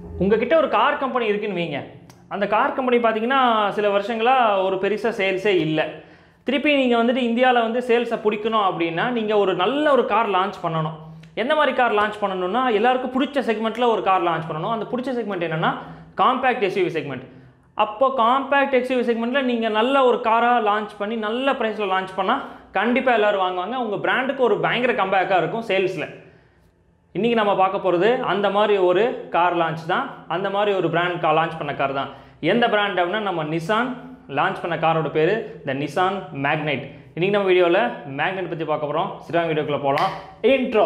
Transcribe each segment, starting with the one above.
உங்ககிட்ட ஒரு car company இருக்குன்னு வைங்க அந்த கார் கம்பெனி பார்த்தீங்கன்னா சில வருஷங்களாக ஒரு பெருசாக சேல்ஸே இல்லை திருப்பி நீங்கள் வந்துட்டு இந்தியாவில் வந்து சேல்ஸை பிடிக்கணும் அப்படின்னா நீங்கள் ஒரு நல்ல ஒரு கார் லான்ச் பண்ணணும் எந்த மாதிரி கார் லான்ச் பண்ணணும்னா எல்லாருக்கும் பிடிச்ச செக்மெண்ட்டில் ஒரு கார் லான்ச் பண்ணணும் அந்த பிடிச்ச செக்மெண்ட் என்னென்னா காம்பேக்ட் எஸ்யூவி செக்மெண்ட் அப்போ காம்பேக்ட் எக்ஸ்யூவி செக்மெண்ட்டில் நீங்கள் நல்ல ஒரு காராக லான்ச் பண்ணி நல்ல ப்ரைஸில் லான்ச் பண்ணால் கண்டிப்பாக எல்லோரும் வாங்குவாங்க உங்கள் பிராண்டுக்கு ஒரு பயங்கர கம்பேக்காக இருக்கும் சேல்ஸில் இன்றைக்கி நம்ம பார்க்க போகிறது அந்த மாதிரி ஒரு கார் லான்ச் தான் அந்த மாதிரி ஒரு பிராண்ட் கா லான்ச் பண்ண கார் தான் எந்த பிராண்ட் அப்படின்னா நம்ம நிசான் லான்ச் பண்ண காரோட பேர் த நிசான் மேக்னைட் இன்றைக்கி நம்ம வீடியோவில் மேக்னைட் பற்றி பார்க்க போகிறோம் சிறாங்க வீடியோக்குள்ளே போகலாம் இன்ட்ரோ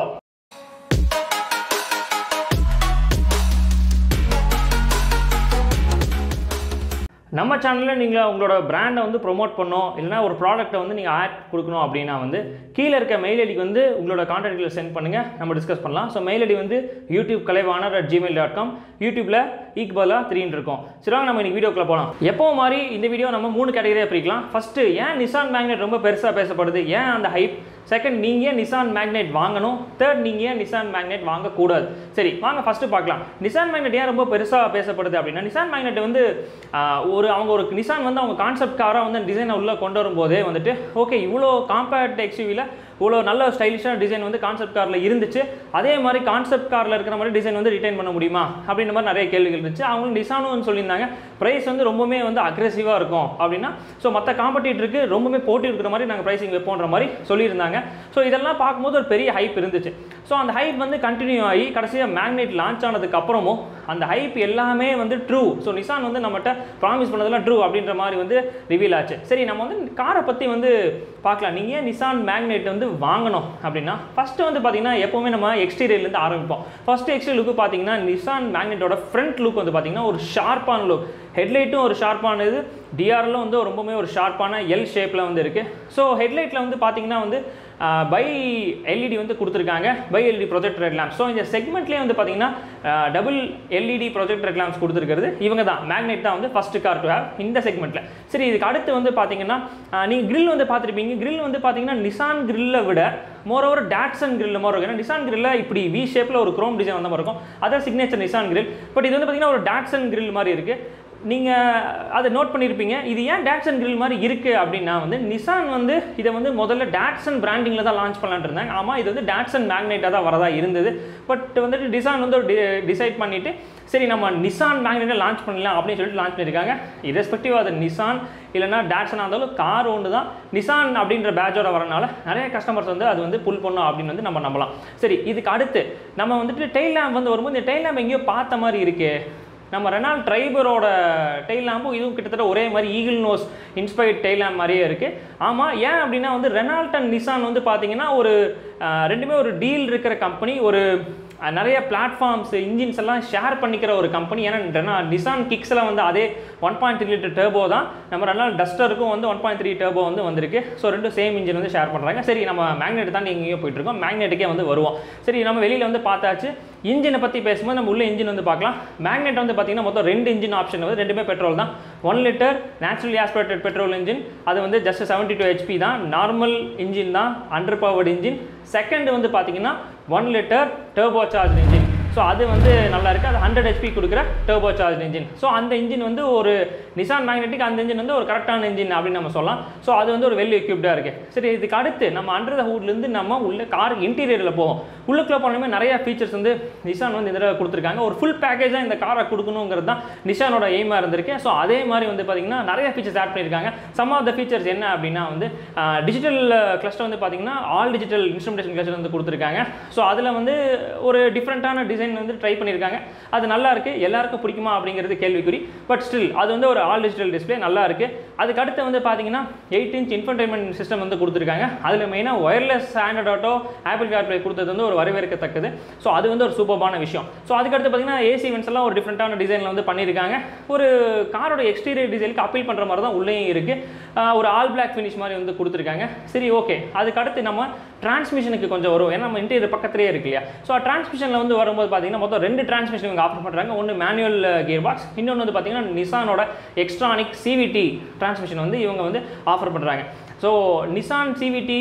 நம்ம சேனலில் நீங்கள் உங்களோட பிராண்டை வந்து ப்ரொமோட் பண்ணணும் இல்லைனா ஒரு ப்ராடக்ட்டை வந்து நீங்கள் ஆட் கொடுக்கணும் அப்படின்னா வந்து கீழே இருக்க மெயில் ஐடிக்கு வந்து உங்களோட கான்டாக்டில் சென்ட் பண்ணுங்கள் நம்ம டிஸ்கஸ் பண்ணலாம் ஸோ மெயில் ஐடி வந்து YouTube Kalaivanar at Gmail dot com யூடியூப்பில் ஈக்குவலாக த்ரீன்னு இருக்கும் சரி வாங்க நம்ம இன்னைக்கு வீடியோக்குள்ளே போகலாம் எப்போ மாதிரி இந்த வீடியோ நம்ம மூணு கேட்டகரியாக பிரிக்கலாம் ஃபஸ்ட்டு ஏன் நிசான் மேக்னெட் ரொம்ப பெருசாக பேசப்படுது ஏன் அந்த ஹைப் செகண்ட் நீங்கள் ஏன் நிசான் மேக்னெட் வாங்கணும் தேர்ட் நீங்கள் ஏன் நிசான் மேக்னெட் வாங்கக்கூடாது சரி வாங்க ஃபஸ்ட்டு பார்க்கலாம் நிசான் மேக்னெட் ஏன் ரொம்ப பெருசாக பேசப்படுது அப்படின்னா நிசான் மேக்னெட் வந்து ஆஹ், ஒரு அவங்க ஒரு நிசான் வந்து அவங்க கான்செப்ட் காராக வந்து டிசைனை உள்ளே கொண்டு வரும்போதே வந்துட்டு ஓகே இவ்வளோ காம்பேக்ட் எக்ஸ்யூவியில் இவ்வளோ நல்ல ஸ்டைலிஷான டிசைன் வந்து கான்செப்ட் காரில் இருந்துச்சு அதே மாதிரி கான்செப்ட் காரில் இருக்கிற மாதிரி டிசைன் வந்து ரிட்டைன் பண்ண முடியுமா அப்படின்ற மாதிரி நிறைய கேள்விகள் இருந்துச்சு அவங்களும் நிசானும் சொல்லியிருந்தாங்க ப்ரைஸ் வந்து ரொம்பவுமே வந்து அக்ரெசிவாக இருக்கும் அப்படின்னா ஸோ மற்ற காம்படிட்டருக்கு ரொம்பவே போட்டி இருக்கிற மாதிரி நாங்கள் ப்ரைஸிங் வைப்போன்ற மாதிரி சொல்லியிருந்தாங்க ஸோ இதெல்லாம் பார்க்கும்போது ஒரு பெரிய ஹைப் இருந்துச்சு ஸோ அந்த ஹைப் வந்து கண்டினியூ ஆகி கடைசியாக மேக்னெட் லான்ச் ஆனதுக்கு அப்புறமும் அந்த ஹைப் எல்லாமே வந்து ட்ரூ ஸோ நிசான் வந்து நம்மகிட்ட ப்ராமிஸ் பண்ணதெல்லாம் ட்ரூ அப்படின்ற மாதிரி வந்து ரிவீல் ஆச்சு சரி நம்ம வந்து காரை பற்றி வந்து பார்க்கலாம் நீங்கள் ஏன் நிசான் மேக்னெட் வந்து வாங்கணும் அப்படின்னா ஃபஸ்ட்டு வந்து பார்த்தீங்கன்னா எப்போவுமே நம்ம எக்ஸ்டீரியர்லேருந்து ஆரம்பிப்போம் ஃபஸ்ட்டு எக்ஸ்டீரியர் லுக்கு பார்த்தீங்கன்னா நிசான் மேக்னெட்டோட ஃப்ரண்ட் லுக் வந்து பார்த்தீங்கன்னா ஒரு ஷார்ப்பான லுக் ஹெட்லைட்டும் ஒரு ஷார்ப்பானது டிஆர்லும் வந்து ரொம்பவுமே ஒரு ஷார்ப்பான எல் ஷேப்பில் வந்து இருக்குது ஸோ ஹெட்லைட்டில் வந்து பார்த்தீங்கன்னா வந்து பை எல்இடி வந்து கொடுத்துருக்காங்க bi LED projector lamp so இந்த செக்மெண்ட்லேயே வந்து பார்த்தீங்கன்னா double LED projector lamps கொடுத்துருக்கிறது இவங்க தான் மேக்னெட் தான் வந்து ஃபஸ்ட்டு கார் டு ஹேவ் இந்த செக்மெண்ட்டில் சரி இதுக்கு அடுத்து வந்து பார்த்தீங்கன்னா நீங்கள் grill வந்து பார்த்துருப்பீங்க grill வந்து பார்த்தீங்கன்னா நிசான் கிரில்லை விட மோர் ஓவர் டேட்சன் grill மாதிரி இருக்கும் ஏன்னா நிசான் கிரில்ல இப்படி வி ஷேப்பில் ஒரு க்ரோம் டிசைன் வந்த மாதிரி இருக்கும் அதான் சிக்னேச்சர் நிசான் grill பட் இது வந்து பார்த்தீங்கன்னா ஒரு டேட்சன் grill மாதிரி இருக்குது நீங்கள் அதை நோட் பண்ணியிருப்பீங்க இது ஏன் டேட்சன் grill மாதிரி இருக்குது அப்படின்னா வந்து நிசான் வந்து இதை வந்து முதல்ல டேட்சன் பிராண்டிங்கில் தான் லான்ச் பண்ணலான்ட்டு இருந்தாங்க ஆமாம் இது வந்து டேட்சன் மேக்னெட்டாக தான் வரதா இருந்தது பட் வந்துட்டு டிசான் வந்து டிசைட் பண்ணிவிட்டு சரி நம்ம நிசான் மேக்னெட்டை லான்ச் பண்ணலாம் அப்படின்னு சொல்லிட்டு லான்ச் பண்ணியிருக்காங்க இரஸ்பெக்டிவ் அது நிசான் இல்லைனா டேட்சனாக இருந்தாலும் கார் ஒன்று தான் நிசான் அப்படின்ற பேட்சோட வரனால நிறைய கஸ்டமர்ஸ் வந்து அது வந்து புல் பண்ணும் அப்படின்னு வந்து நம்ம நம்பலாம் சரி இதுக்கு அடுத்து நம்ம வந்துட்டு டெய்ல் லேம்ப் வந்து வரும்போது இந்த டெய்ல் லேம்ப் எங்கேயோ பார்த்த மாதிரி இருக்கே நம்ம ரெனால் ட்ரைபரோட டெய்ல் லேம்பும் இதுவும் கிட்டத்தட்ட ஒரே மாதிரி eagle nose inspired tail lamp மாதிரியே இருக்குது ஆமாம் ஏன் அப்படின்னா வந்து ரெனால்ட் அண்ட் நிசான் வந்து பார்த்தீங்கன்னா ஒரு அஹ், ரெண்டுமே ஒரு டீல் இருக்கிற கம்பெனி ஒரு அஹ், நிறைய பிளாட்ஃபார்ம்ஸ் இன்ஜின்ஸ் எல்லாம் ஷேர் பண்ணிக்கிற ஒரு கம்பெனி ஏன்னா ரெனா நிசான் கிக்ஸில் வந்து அதே one point three litre turbo தான் நம்ம ரெனால் டஸ்டருக்கும் வந்து ஒன் பாயிண்ட் த்ரீ டர்போ வந்து வந்திருக்கு ஸோ ரெண்டும் சேம் இன்ஜின் வந்து ஷேர் பண்ணுறாங்க சரி நம்ம மேக்னெட் தான் எங்கேயோ போயிட்டு இருக்கோம் மேக்னெட்டுக்கே வந்து வருவோம் சரி நம்ம வெளியில் வந்து பார்த்தாச்சு இன்ஜினை பற்றி பேசும்போது நம்ம உள்ள இன்ஜின் வந்து பார்க்கலாம் மேக்னெட் வந்து பார்த்தீங்கன்னா மொத்தம் ரெண்டு இன்ஜின் ஆப்ஷன் வந்து ரெண்டுமே பெட்ரோல் தான் one litre naturally aspirated petrol engine அது வந்து ஜஸ்ட் செவன்ட்டி டூ ஹெச்பி தான் நார்மல் இன்ஜின் தான் அண்டர் பவர்டு இன்ஜின் செகண்ட் வந்து பார்த்தீங்கன்னா one litre turbo charge engine so அது வந்து நல்லா இருக்குது அது ஹண்ட்ரட் ஹெச்பி கொடுக்குற டர்போ சார்ஜ் இன்ஜின் ஸோ அந்த இன்ஜின் வந்து ஒரு நிசான் மேக்னெட்டிக் அந்த இன்ஜின் வந்து ஒரு கரெக்டான இன்ஜின் அப்படின்னு நம்ம சொல்லலாம் ஸோ அது வந்து ஒரு வெல் எக்யூப்டாக இருக்குது சரி இதுக்கு அடுத்து நம்ம அண்டர் த ஹூட்லேருந்து நம்ம உள்ள கார் இன்டீரியரில் போவோம் உள்ளுக்குள்ள போனோமே நிறைய ஃபீச்சர்ஸ் வந்து நிசான் வந்து இதில் கொடுத்துருக்காங்க ஒரு ஃபுல் பேக்கேஜாக இந்த காரை கொடுக்கணுங்கிறது தான் நிசானோட எய்மாக இருந்திருக்கு ஸோ அதே மாதிரி வந்து பார்த்தீங்கன்னா நிறைய ஃபீச்சர்ஸ் ஆட் பண்ணியிருக்காங்க சம் ஆஃப் த ஃபீச்சர்ஸ் என்ன அப்படின்னா வந்து டிஜிட்டல் கிளஸ்டர் வந்து பார்த்தீங்கன்னா ஆல் டிஜிட்டல் இன்ஸ்ட்ருமெண்டேஷன் கிளஸ்டர் வந்து கொடுத்துருக்காங்க ஸோ அதில் வந்து ஒரு டிஃப்ரெண்ட்டான டிசைன் வந்து ட்ரை பண்ணியிருக்காங்க அது நல்லா இருக்கு எல்லாருக்கும் பிடிக்குமா அப்படிங்கிறது கேள்விக்குறி பட் ஸ்டில் அது வந்து ஒரு ஆல் டிஜிட்டல் டிஸ்ப்ளே நல்லா இருக்கு அதுக்கு அடுத்து வந்து பார்த்தீங்கன்னா எயிட் இன்ச் இன்ஃபர்டைன்மெண்ட் சிஸ்டம் வந்து கொடுத்துருக்காங்க அதில் மெயினாக wireless Android Auto Apple CarPlay கொடுத்தது வந்து ஒரு வரவேற்கத்தக்கது ஸோ அது வந்து ஒரு சூப்பர்பான விஷயம் ஸோ அதுக்கடுத்து பார்த்தீங்கன்னா ஏசி வென்ஸ் எல்லாம் ஒரு டிஃப்ரெண்ட்டான டிசைனில் வந்து பண்ணியிருக்காங்க ஒரு காரோட எக்ஸ்டீரியர் டிசைனுக்கு அப்பீல் பண்ணுற மாதிரி தான் உள்ளேயும் இருக்குது ஒரு ஆல் பிளாக் ஃபினிஷ் மாதிரி வந்து கொடுத்துருக்காங்க சரி ஓகே அதுக்கு அடுத்து நம்ம டிரான்ஸ்மிஷனுக்கு கொஞ்சம் வரும் ஏன்னா நம்ம இன்டீரியர் பக்கத்துலேயே இருக்கு இல்லையா ஸோ டிரான்ஸ்மிஷனில் வந்து வரும்போது பார்த்தீங்கன்னா மொத்தம் ரெண்டு டிரான்ஸ்மிஷன் இவங்க ஆஃபர் பண்ணுறாங்க ஒன்று மேனுவல் கியர் பாக்ஸ் இன்னொன்று வந்து பார்த்தீங்கன்னா நிசானோட எக்ஸ்ட்ரானிக் சிவிடி டிரான்ஸ்மிஷன் வந்து இவங்க வந்து ஆஃபர் பண்ணுறாங்க ஸோ நிசான் சிவிடி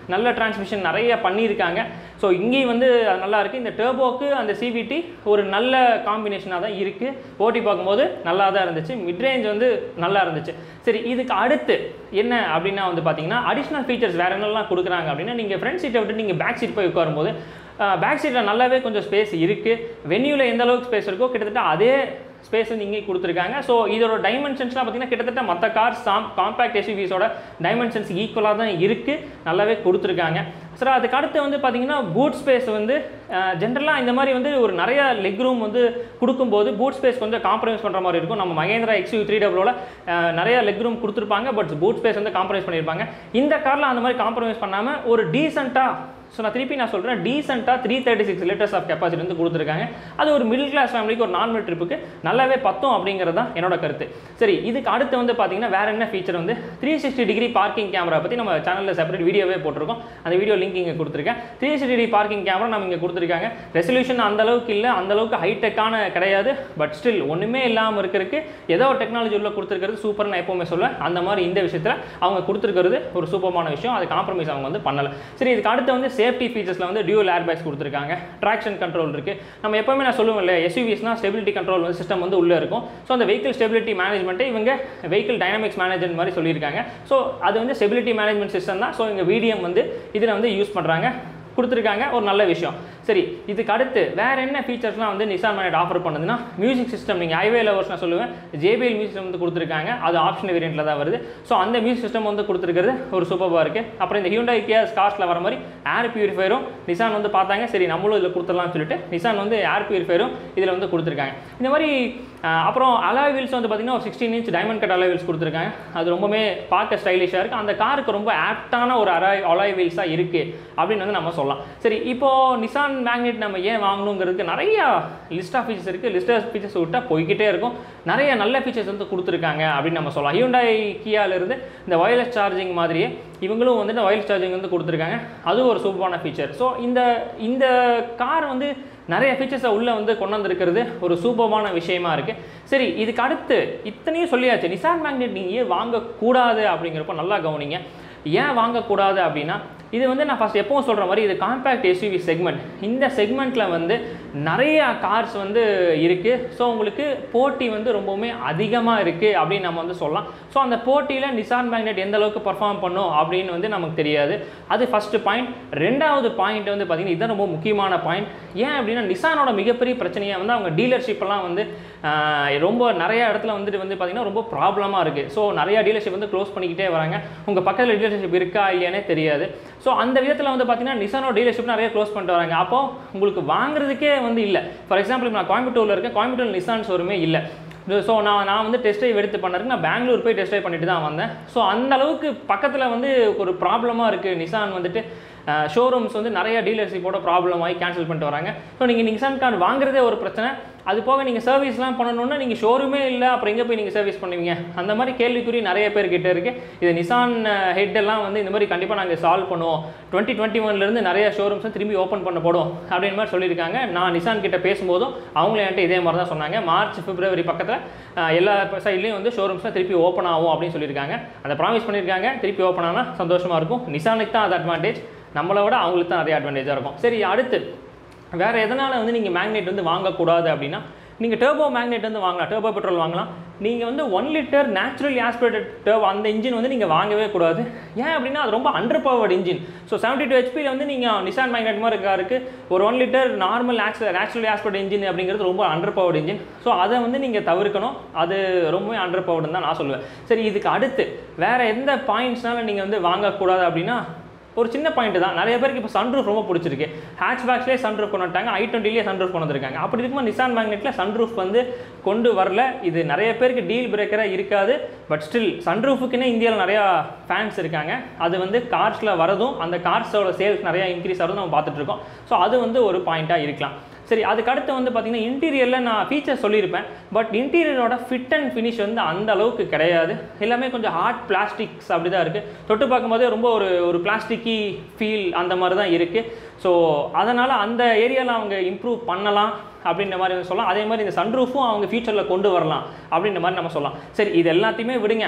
நல்ல டிரான்ஸ்மிஷன் நிறைய பண்ணியிருக்காங்க ஸோ இங்கேயும் வந்து அது நல்லா இருக்குது இந்த டர்போக்கு அந்த சிவிடி ஒரு நல்ல காம்பினேஷனாக தான் இருக்குது ஓட்டி பார்க்கும்போது நல்லா தான் இருந்துச்சு மிட்ரேஞ்ச் வந்து நல்லா இருந்துச்சு சரி இதுக்கு அடுத்து என்ன அப்படின்னா வந்து பார்த்தீங்கன்னா அடிஷ்னல் ஃபீச்சர்ஸ் வேறு என்னெல்லாம் கொடுக்குறாங்க அப்படின்னா நீங்கள் ஃப்ரண்ட் சீட்டை விட்டு நீங்கள் பேக் சீட் போய் உட்காரும்போது பேக் சீட்டில் நல்லாவே கொஞ்சம் ஸ்பேஸ் இருக்குது வென்யூவில் எந்த அளவுக்கு ஸ்பேஸ் இருக்கோ கிட்டத்தட்ட அதே ஸ்பேஸ் வந்து இங்கே கொடுத்துருக்காங்க ஸோ இதோட டைமென்ஷன்ஸ்லாம் பார்த்தீங்கன்னா கிட்டத்தட்ட மற்ற கார் சாம் காம்பேக்ட் எஸ்யூவிஸோட டைமென்ஷன்ஸ் ஈக்குவலாக தான் இருக்குது நல்லாவே கொடுத்துருக்காங்க சார் அதுக்கு அடுத்து வந்து பார்த்தீங்கன்னா பூட் ஸ்பேஸ் வந்து ஜென்ரலாக இந்த மாதிரி வந்து ஒரு நிறைய லெக் ரூம் வந்து கொடுக்கும்போது பூட் ஸ்பேஸ் கொஞ்சம் காம்ப்ரமைஸ் பண்ணுற மாதிரி இருக்கும் நம்ம மகேந்திரா எக்ஸ்யூ த்ரீ டபுளோட நிறைய லெக் ரூம் கொடுத்துருப்பாங்க பட் பூட் ஸ்பேஸ் வந்து காம்ப்ரமைஸ் பண்ணியிருப்பாங்க இந்த காரில் அந்த மாதிரி காம்ப்ரமைஸ் பண்ணாமல் ஒரு டீசெண்டாக ஸோ நான் திருப்பி நான் சொல்கிறேன் டீசெண்டாக three thirty six litres of capacity வந்து கொடுத்துருக்காங்க அது ஒரு மிடில் கிளாஸ் ஃபேமிலிக்கு ஒரு நார்மல் ட்ரிப்புக்கு நல்லாவே பத்தும் அப்படிங்கிறது தான் என்னோட கருத்து சரி இதுக்கு அடுத்து வந்து பார்த்தீங்கன்னா வேறு என்ன ஃபீச்சர் வந்து three sixty degree parking camera பற்றி நம்ம சேனலில் செப்பரேட் வீடியோவே போட்டிருக்கோம் அந்த வீடியோ லிங்க் இங்கே கொடுத்துருக்கேன் three sixty degree parking camera நம்ம இங்கே கொடுத்துருக்காங்க ரெசல்யூஷன் அந்த அளவுக்கு இல்லை அந்த அளவுக்கு ஹைடெக்கான கிடையாது பட் ஸ்டில் ஒன்றுமே இல்லாமல் இருக்கிறதுக்கு ஏதோ ஒரு டெக்னாலஜி உள்ள கொடுத்துருக்கிறது சூப்பர் நான் எப்போவுமே சொல்லுவேன் அந்த மாதிரி இந்த விஷயத்தில் அவங்க கொடுத்துருக்கிறது ஒரு சூப்பரான விஷயம் அது காம்ப்ரமைஸ் அவங்க வந்து பண்ணலை சரி இதுக்கு அடுத்து வந்து சேஃப்டி ஃபீச்சர்ஸில் வந்து டியூல் ஏர்பேக்ஸ் கொடுத்துருக்காங்க ட்ராக்ஷன் கண்ட்ரோல் இருக்குது நம்ம எப்போவுமே நான் சொல்லுவேன் இல்லை எஸ்யூவிஸ்னால் ஸ்டெபிலிட்டி கண்ட்ரோல் வந்து சிஸ்டம் வந்து உள்ளே இருக்கும் ஸோ அந்த வெஹிக்கிள் ஸ்டெபிலிட்டி மேனேஜ்மெண்ட்டை இவங்க வெஹிக்கிள் டைனமிக்ஸ் மேனேஜ்மெண்ட் மாதிரி சொல்லியிருக்காங்க ஸோ அது வந்து ஸ்டெபிலிட்டி மேனேஜ்மெண்ட் சிஸ்டம் தான் ஸோ இங்கே விடிஎம் வந்து இதில் வந்து யூஸ் பண்ணுறாங்க கொடுத்துருக்காங்க ஒரு நல்ல விஷயம் சரி இதுக்கு அடுத்து வேறு என்ன ஃபீச்சர்ஸ்லாம் வந்து நிசான் மேனட் ஆஃபர் பண்ணுதுன்னா மியூசிக் சிஸ்டம் நீங்கள் ஹைவே லவர்ஸ் நான் சொல்லுவேன் ஜேபிஎல் மியூசிக் சிஸ்டம் வந்து கொடுத்துருக்காங்க அது ஆப்ஷன் வேரியண்ட்டில் தான் வருது ஸோ அந்த மியூசிக் சிஸ்டம் வந்து கொடுத்துருக்கிறது ஒரு சூப்பராக இருக்குது அப்புறம் இந்த ஹியூண்டா கியா ஸ்கார்ஸில் வர மாதிரி ஏர் பியூரிஃபையரும் நிசான் வந்து பார்த்தாங்க சரி நம்மளும் இதில் கொடுத்துடலாம்னு சொல்லிட்டு நிசான் வந்து ஏர் பியூரிஃபையரும் இதில் வந்து கொடுத்துருக்காங்க இந்த மாதிரி அஹ், அப்புறம் அலாய் வீல்ஸ் வந்து பார்த்திங்கன்னா ஒரு sixteen inch diamond cut alloy wheels கொடுத்துருக்காங்க அது ரொம்பவே பார்க்க ஸ்டைலிஷாக இருக்குது அந்த காருக்கு ரொம்ப ஆப்டான ஒரு அலாய் அலாய் வீல்ஸாக இருக்குது அப்படின்னு வந்து நம்ம சொல்லலாம் சரி இப்போது நிசான் மேக்னெட் நம்ம ஏன் வாங்கணுங்கிறதுக்கு நிறைய லிஸ்ட் ஆஃப் ஃபீச்சர்ஸ் இருக்குது லிஸ்ட் ஆஃப் ஃபீச்சர்ஸ் விட்டால் போய்கிட்டே இருக்கும் நிறைய நல்ல ஃபீச்சர்ஸ் வந்து கொடுத்துருக்காங்க அப்படின்னு நம்ம சொல்லலாம் ஹியூண்டாய் கியாவிலிருந்து இந்த வயர்லெஸ் சார்ஜிங் மாதிரியே இவங்களும் வந்துட்டு வயர்லெஸ் சார்ஜிங் வந்து கொடுத்துருக்காங்க அதுவும் ஒரு சூப்பரான ஃபீச்சர் ஸோ இந்த இந்த கார் வந்து நிறைய ஃபீச்சர்ஸை உள்ளே வந்து கொண்டு வந்திருக்கிறது ஒரு சூப்பரான விஷயமா இருக்குது சரி இதுக்கு அடுத்து இத்தனையும் சொல்லியாச்சு நிசான் மேக்னெட் நீங்கள் ஏன் வாங்கக்கூடாது அப்படிங்கிறப்ப நல்லா கவனிங்க ஏன் வாங்கக்கூடாது அப்படின்னா இது வந்து நான் ஃபஸ்ட் எப்பவும் சொல்கிற மாதிரி இது காம்பேக்ட் எஸ்யூவி செக்மெண்ட் இந்த செக்மெண்ட்டில் வந்து நிறைய கார்ஸ் வந்து இருக்குது ஸோ உங்களுக்கு போட்டி வந்து ரொம்பவுமே அதிகமாக இருக்குது அப்படின்னு நம்ம வந்து சொல்லலாம் ஸோ அந்த போட்டியில் நிசான் மேக்னெட் எந்த அளவுக்கு பர்ஃபார்ம் பண்ணும் அப்படின்னு வந்து நமக்கு தெரியாது அது ஃபஸ்ட்டு பாயிண்ட் ரெண்டாவது பாயிண்ட் வந்து பார்த்திங்கன்னா இதுதான் ரொம்ப முக்கியமான பாயிண்ட் ஏன் அப்படின்னா நிசானோட மிகப்பெரிய பிரச்சனையாக வந்து அவங்க டீலர்ஷிப் எல்லாம் வந்து ஆஹ், ரொம்ப நிறைய இடத்துல வந்துட்டு வந்து பார்த்திங்கன்னா ரொம்ப ப்ராப்ளமாக இருக்குது ஸோ நிறைய டீலர்ஷிப் வந்து க்ளோஸ் பண்ணிக்கிட்டே வராங்க உங்கள் பக்கத்தில் டீலர்ஷிப் இருக்கா இல்லையானே தெரியாது ஸோ அந்த விதத்தில் வந்து பார்த்தீங்கன்னா நிசானோ டீலர்ஷிப் நிறைய க்ளோஸ் பண்ணிட்டு வராங்க அப்போ உங்களுக்கு வாங்குறதுக்கே வந்து இல்லை ஃபார் எக்ஸாம்பிள் நான் கோயம்புத்தூரில் இருக்கேன் கோயம்புத்தூர் நிசான் ஷோரூமே இல்லை ஸோ நான் நான் வந்து டெஸ்ட் ட்ரைவ் எடுத்து பண்ணறதுக்கு நான் பெங்களூர் போய் டெஸ்ட் ட்ரைவ் பண்ணிட்டு தான் வந்தேன் ஸோ அந்த அளவுக்கு பக்கத்தில் வந்து ஒரு ப்ராப்ளமாக இருக்குது நிசான் வந்துட்டு ஷோரூம்ஸ் வந்து நிறைய டீலர்ஷிப்போட ப்ராப்ளம் ஆகி கேன்சல் பண்ணிட்டு வராங்க ஸோ நீங்கள் நிசான் கார்டு வாங்குறதே ஒரு பிரச்சனை அது போக நீங்கள் சர்வீஸ்லாம் பண்ணணும்னா நீங்கள் ஷோரூமே இல்லை அப்புறம் எங்கே போய் நீங்கள் சர்வீஸ் பண்ணுவீங்க அந்த மாதிரி கேள்விக்குறி நிறைய பேர் கிட்ட இருக்குது இது நிசான் ஹெட் எல்லாம் வந்து இந்த மாதிரி கண்டிப்பாக நாங்கள் சால்வ் பண்ணுவோம் டுவெண்ட்டி டுவெண்ட்டி ஒன்லேருந்து நிறைய ஷோரூம்ஸ் திரும்பி ஓப்பன் பண்ணப்படும் அப்படின்னு மாதிரி சொல்லியிருக்காங்க நான் நிசான் கிட்ட பேசும்போதும் அவங்களும் என்கிட்ட இதே மாதிரி தான் சொன்னாங்க மார்ச் பிப்ரவரி பக்கத்தில் எல்லா சைட்லேயும் வந்து ஷோரூம்ஸ்லாம் திருப்பி ஓப்பன் ஆகும் அப்படின்னு சொல்லியிருக்காங்க அதை ப்ராமிஸ் பண்ணியிருக்காங்க திருப்பி ஓப்பன் ஆனால் சந்தோஷமாக இருக்கும் நிசானுக்கு தான் அது அட்வான்டேஜ் நம்மளை விட அவங்களுக்கு தான் நிறைய அட்வான்டேஜாக இருக்கும் சரி அடுத்து வேறு எதனால் வந்து நீங்கள் மேக்னெட் வந்து வாங்கக்கூடாது அப்படின்னா நீங்கள் டர்போ மேக்னெட் வந்து வாங்கலாம் டர்போ பெட்ரோல் வாங்கலாம் நீங்கள் வந்து one litre natural aspirated turbo அந்த இன்ஜின் வந்து நீங்கள் வாங்கவே கூடாது ஏன் அப்படின்னா அது ரொம்ப under powered engine so seventy two ஹெச்பியில் வந்து நீங்கள் நிசான் மேக்னெட் மாதிரி காருக்கு ஒரு one litre normal actual natural aspirate engine அப்படிங்கிறது ரொம்ப அண்டர் பவர்ட் இன்ஜின் ஸோ அதை வந்து நீங்கள் தவிர்க்கணும் அது ரொம்பவே அண்டர் பவர்டுன்னு தான் நான் சொல்லுவேன் சரி இதுக்கு அடுத்து வேறு எந்த பாயிண்ட்ஸ்னால நீங்கள் வந்து வாங்கக்கூடாது அப்படின்னா ஒரு சின்ன பாயிண்ட் தான் நிறைய பேருக்கு இப்போ சன்ரூஃப் ரொம்ப பிடிச்சிருக்கு ஹேட்ச்பேக்ஸ்லேயே சன்ரூஃப் கொண்டு வந்துட்டாங்க ஐ டுவெண்ட்டிலேயே சன்ரூஃப் கொண்டு வந்திருக்காங்க அப்படி இருக்கும்போது நிசான் மேக்னெட்டில் சன்ரூஃப் வந்து கொண்டு வரல இது நிறைய பேருக்கு டீல் பிரேக்கராக இருக்காது பட் ஸ்டில் சன்ரூஃபுக்குன்னே இந்தியாவில் நிறையா ஃபேன்ஸ் இருக்காங்க அது வந்து கார்ஸில் வரதும் அந்த கார்ஸோட சேல்ஸ் நிறையா இன்க்ரீஸ் ஆகிறதும் நம்ம பார்த்துட்டு இருக்கோம் ஸோ அது வந்து ஒரு பாயிண்ட்டாக இருக்கலாம் சரி அதுக்கு அடுத்து வந்து பார்த்தீங்கன்னா இன்டீரியரில் நான் ஃபீச்சர் சொல்லியிருப்பேன் பட் இன்டீரியரோட ஃபிட் அண்ட் ஃபினிஷ் வந்து அந்த அளவுக்கு கிடையாது எல்லாமே கொஞ்சம் ஹார்ட் பிளாஸ்டிக்ஸ் அப்படி தான் இருக்குது தொட்டு பார்க்கும்போதே ரொம்ப ஒரு ஒரு பிளாஸ்டிக்கி ஃபீல் அந்த மாதிரி தான் இருக்குது ஸோ அதனால் அந்த ஏரியாவில் அவங்க இம்ப்ரூவ் பண்ணலாம் அப்படின்ற மாதிரி வந்து சொல்லலாம் அதே மாதிரி இந்த சன்ரூஃபும் அவங்க ஃபியூச்சரில் கொண்டு வரலாம் அப்படின்ற மாதிரி நம்ம சொல்லலாம் சரி இது எல்லாத்தையுமே விடுங்க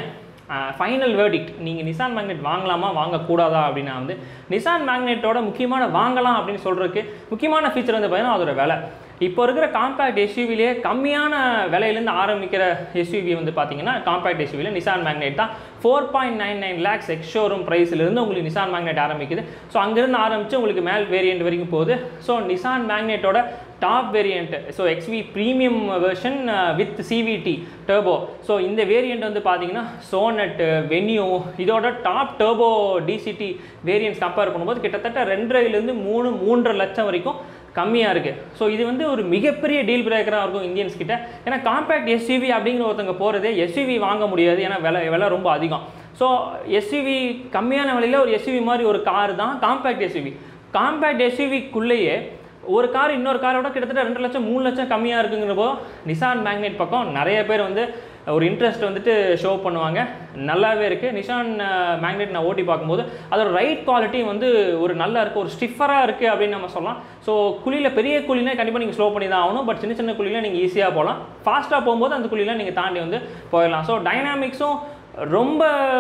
ஃபைனல் வேர்டிக்ட் நீங்கள் நிசான் மேக்னெட் வாங்கலாமா வாங்கக்கூடாதா அப்படின்னா வந்து நிசான் மேக்னெட்டோட முக்கியமான வாங்கலாம் அப்படின்னு சொல்கிறதுக்கு முக்கியமான ஃபீச்சர் வந்து பார்த்தீங்கன்னா அதோட விலை இப்போ இருக்கிற காம்பேக்ட் எஸ்யூவிலே கம்மியான விலையிலேருந்து ஆரம்பிக்கிற எஸ்யூவி வந்து பார்த்தீங்கன்னா காம்பேக்ட் எஸ்யூவியில் நிசான் மேக்னெட் தான் four point nine nine lakhs ex showroom ப்ரைஸ்லேருந்து உங்களுக்கு நிசான் மேக்னெட் ஆரம்பிக்குது ஸோ அங்கேருந்து ஆரம்பித்து உங்களுக்கு மேல் வேரியண்ட் வரைக்கும் போகுது ஸோ நிசான் மேக்னெட்டோட top variant so XV premium version with CVT turbo so இந்த வேரியண்ட் வந்து பார்த்தீங்கன்னா சோனட் வென்யூ இதோட top turbo DCT variants compare பண்ணும்போது கிட்டத்தட்ட ரெண்டரைலேருந்து மூணு மூன்றரை லட்சம் வரைக்கும் கம்மியாக இருக்குது ஸோ இது வந்து ஒரு மிகப்பெரிய டீல் பிரேக்கராக இருக்கும் இந்தியன்ஸ் கிட்ட ஏன்னா காம்பேக்ட் எஸ்யூவி அப்படிங்கிற ஒருத்தங்க போகிறதே எஸ்யூவி வாங்க முடியாது ஏன்னா விலை விலை ரொம்ப அதிகம் ஸோ எஸ்யூவி கம்மியான விலையில் ஒரு எஸ்யூவி மாதிரி ஒரு கார் தான் காம்பேக்ட் எஸ்யூவி காம்பேக்ட் எஸ்யூவிக்குள்ளேயே ஒரு கார் இன்னொரு காரோட கிட்டத்தட்ட ரெண்டு லட்சம் மூணு லட்சம் கம்மியாக இருக்குங்கிறப்போ நிசான் மேக்னெட் பக்கம் நிறைய பேர் வந்து ஒரு இன்ட்ரெஸ்ட் வந்துட்டு ஷோ பண்ணுவாங்க நல்லாவே இருக்குது நிஷான் மேக்னெட் நான் ஓட்டி பார்க்கும்போது அதோட ரைட் குவாலிட்டி வந்து ஒரு நல்லா இருக்குது ஒரு ஸ்டிஃபராக இருக்குது அப்படின்னு நம்ம சொல்லலாம் ஸோ குழியில் பெரிய குழினா கண்டிப்பாக நீங்கள் ஸ்லோ பண்ணி தான் ஆகணும் பட் சின்ன சின்ன குழியில் நீங்கள் ஈஸியாக போகலாம் ஃபாஸ்ட்டாக போகும்போது அந்த குழியில் நீங்கள் தாண்டி வந்து போயிடலாம் ஸோ டைனாமிக்ஸும் ரொம்ப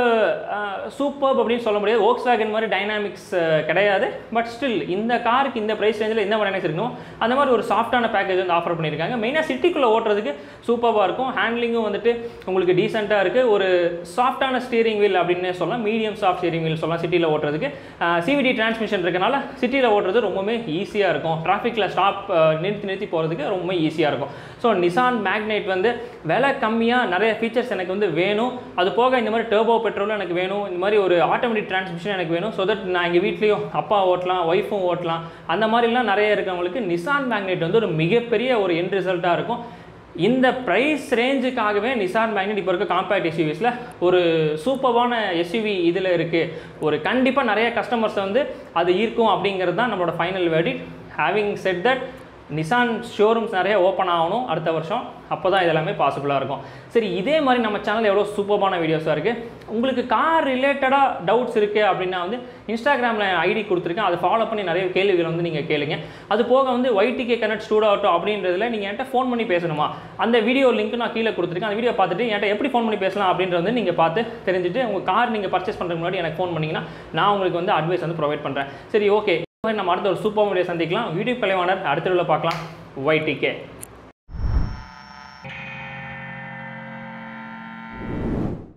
சூப்பர் அப்படின்னு சொல்ல முடியாது ஓக்ஸ் வேகன் மாதிரி டைனாமிக்ஸ் கிடையாது பட் ஸ்டில் இந்த காருக்கு இந்த ப்ரைஸ் ரேஞ்சில் எந்த டைனாமிக்ஸ் இருக்கணும் அந்த மாதிரி ஒரு சாஃப்டான பேக்கேஜ் வந்து ஆஃபர் பண்ணியிருக்காங்க மெயினாக சிட்டிக்குள்ளே ஓட்டுறதுக்கு சூப்பராக இருக்கும் ஹேண்ட்லிங்கும் வந்துட்டு உங்களுக்கு டீசெண்டாக இருக்குது ஒரு சாஃப்டான ஸ்டீரிங் வீல் அப்படின்னு சொல்லலாம் மீடியம் சாஃப்ட் ஸ்டீரிங் வீல் சொல்லலாம் சிட்டியில் ஓட்டுறதுக்கு சிவிடி டிரான்ஸ்மிஷன் இருக்கனால சிட்டியில் ஓட்டுறது ரொம்பவே ஈஸியாக இருக்கும் டிராஃபிக்கில் ஸ்டாப் நிறுத்தி நிறுத்தி போகிறதுக்கு ரொம்ப ஈஸியாக இருக்கும் ஸோ நிசான் மேக்னெட் வந்து விலை கம்மியாக நிறைய ஃபீச்சர்ஸ் எனக்கு வந்து வேணும் அது போக இந்த மாதிரி டர்போ பெட்ரோலும் எனக்கு வேணும் இந்த மாதிரி ஒரு ஆட்டோமேட்டிக் டிரான்ஸ்மிஷன் எனக்கு வேணும் ஸோ தட் நான் எங்கள் வீட்லேயும் அப்பா ஓட்டலாம் ஒய்ஃபும் ஓட்டலாம் அந்த மாதிரிலாம் நிறைய இருக்கவங்களுக்கு நிசான் மேக்னெட் வந்து ஒரு மிகப்பெரிய ஒரு எண்ட் ரிசல்ட்டாக இருக்கும் இந்த ப்ரைஸ் ரேஞ்சுக்காகவே நிசான் மேக்னெட் இப்போ இருக்க காம்பேக்ட் எஸ்யூவிஸில் ஒரு சூப்பரான எஸ்யூவி இதில் இருக்குது ஒரு கண்டிப்பாக நிறைய கஸ்டமர்ஸை வந்து அது ஈர்க்கும் அப்படிங்கிறது தான் நம்மளோட final verdict having set that Nissan showrooms நிறைய ஓப்பன் ஆகணும் அடுத்த வருஷம் அப்போ தான் இதெல்லாமே பாசிபிளாக இருக்கும் சரி இதே மாதிரி நம்ம சேனல் எவ்வளோ சூப்பரான வீடியோஸாக இருக்குது உங்களுக்கு கார் ரிலேட்டடாக டவுட்ஸ் இருக்குது அப்படின்னா வந்து இன்ஸ்டாகிராமில் ஐடி கொடுத்துருக்கேன் அதை ஃபாலோ பண்ணி நிறைய கேள்விகள் வந்து நீங்கள் கேளுங்க அது போக வந்து ஒய்டிகே கனெக்ட் ஸ்டூட் ஆகட்டும் அப்படின்றதுல நீங்கள் என்கிட்ட ஃபோன் பண்ணி பேசணுமா அந்த வீடியோ லிங்க் நான் கீழே கொடுத்துருக்கேன் அந்த வீடியோ பார்த்துட்டு என்கிட்ட எப்படி ஃபோன் பண்ணி பேசலாம் அப்படின்றது வந்து நீங்கள் பார்த்து தெரிஞ்சுட்டு உங்கள் கார் நீங்கள் பர்ச்சேஸ் பண்ணுறதுக்கு முன்னாடி எனக்கு ஃபோன் பண்ணிங்கன்னா நான் உங்களுக்கு வந்து அட்வைஸ் வந்து ப்ரொவைட் பண்ணுறேன் சரி ஓகே நம்ம அடுத்த ஒரு சூப்பர் வீடியோ சந்திக்கலாம் வீடியோ கலைவாணர் அடுத்த வீடியோவில் பார்க்கலாம் ஒய்டிகே